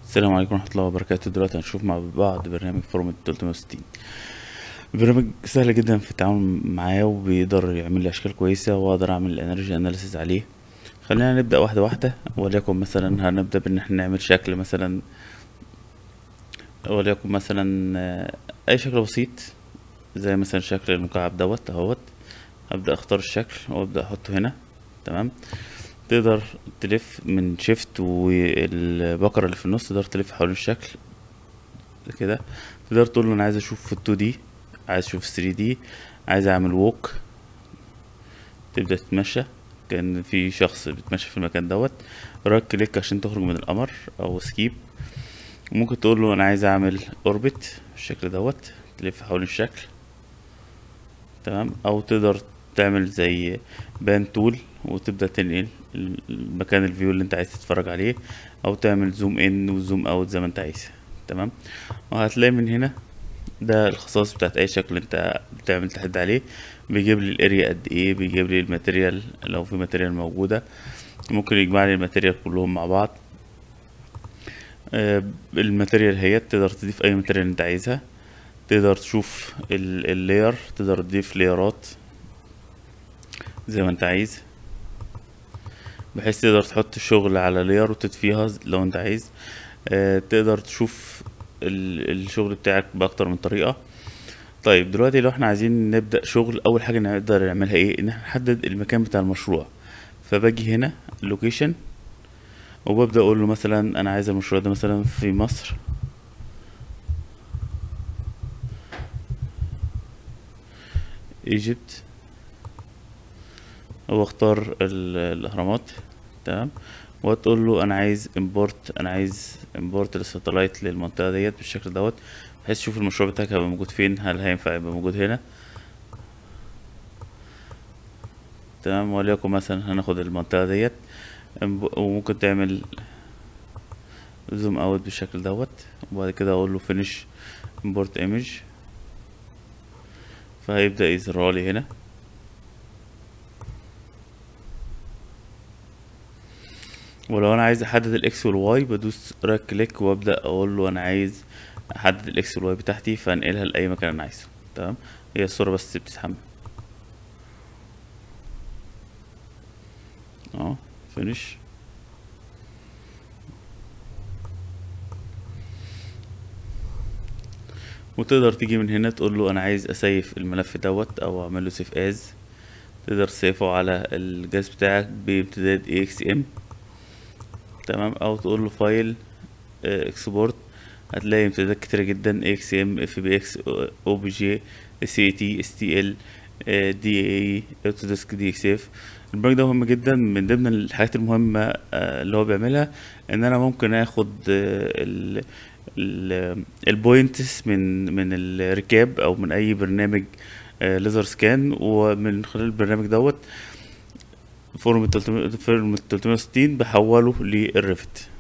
السلام عليكم ورحمة الله وبركاته دلوقتي هنشوف مع بعض برنامج فورمة 360 برنامج سهل جدا في التعامل معاه وبيقدر يعمل لي أشكال كويسة وأقدر أعمل الانرجي اناليسيز عليه خلينا نبدأ واحدة واحدة وليكن مثلا هنبدأ بإن احنا نعمل شكل مثلا وليكن مثلا آه، أي شكل بسيط زي مثلا شكل المكعب دوت اهوت أبدأ أختار الشكل وأبدأ أحطه هنا تمام تقدر تلف من شيفت والبقرة اللي في النص تقدر تلف حوالين الشكل كده تقدر تقول له انا عايز اشوف في 2 دي عايز اشوف 3 دي عايز اعمل ووك تبدأ تتمشى كان في شخص بيتمشى في المكان دوت رايت كليك عشان تخرج من القمر او سكيب ممكن تقول له انا عايز اعمل اوربت بالشكل دوت تلف حوالين الشكل تمام او تقدر تعمل زي بان تول وتبدأ تنقل المكان الفيو اللي انت عايز تتفرج عليه او تعمل زوم ان وزوم اوت زي ما انت عايز تمام وهتلاقي من هنا ده الخصائص بتاعت اي شكل انت بتعمل تحديد عليه بيجيب لي الاريا قد ايه بيجيب لي الماتيريال لو في ماتيريال موجودة ممكن يجمع لي الماتيريال كلهم مع بعض آه، الماتيريال هي تقدر تضيف اي ماتيريال انت عايزها تقدر تشوف اللاير تقدر تضيف لايرات زي ما انت عايز بحيث تقدر تحط الشغل على لاير وتطفيها لو انت عايز آه، تقدر تشوف ال- الشغل بتاعك بأكتر من طريقة طيب دلوقتي لو احنا عايزين نبدأ شغل أول حاجة نقدر نعملها ايه إن احنا نحدد المكان بتاع المشروع فباجي هنا لوكيشن وببدأ أقول له مثلا أنا عايز المشروع ده مثلا في مصر ايجيبت واختار ال- الاهرامات تمام وتقول له انا عايز امبورت انا عايز امبورت الساتلايت للمنطقه ديت بالشكل دوت بحيث تشوف المشروع بتاعك هيبقى موجود فين هل هينفع يبقى موجود هنا تمام وليكن مثلا هناخد المنطقه ديت إمب- وممكن تعمل زوم اوت بالشكل دوت وبعد كده اقول له فينيش امبورت ايمج فهيبدأ يظهرها لي هنا ولو انا عايز احدد الاكس والواي بدوس رايت كليك وابدا اقول له انا عايز احدد الاكس والواي بتاعتي فانقلها لاي مكان انا عايزه تمام هي الصوره بس بتتحمل اه فينيش وتقدر تيجي من هنا تقول له انا عايز اسيف الملف دوت او اعمل له سيف از تقدر تسيفه على الجهاز بتاعك بامتداد eXM تمام او تقول له فايل اكسبورت هتلاقي امتدادات كتيرة جدا اكس ام اف بي اكس او بي جي سي تي اس تي ال دي اي اوتوديسك دي اكس اف البرنامج ده مهم جدا من ضمن الحاجات المهمة آه، اللي هو بيعملها ان انا ممكن اخد آه، ال ال البوينتس من من الركاب او من اي برنامج ليزر سكان ومن خلال البرنامج دوت فورم 360 بحوله للريفت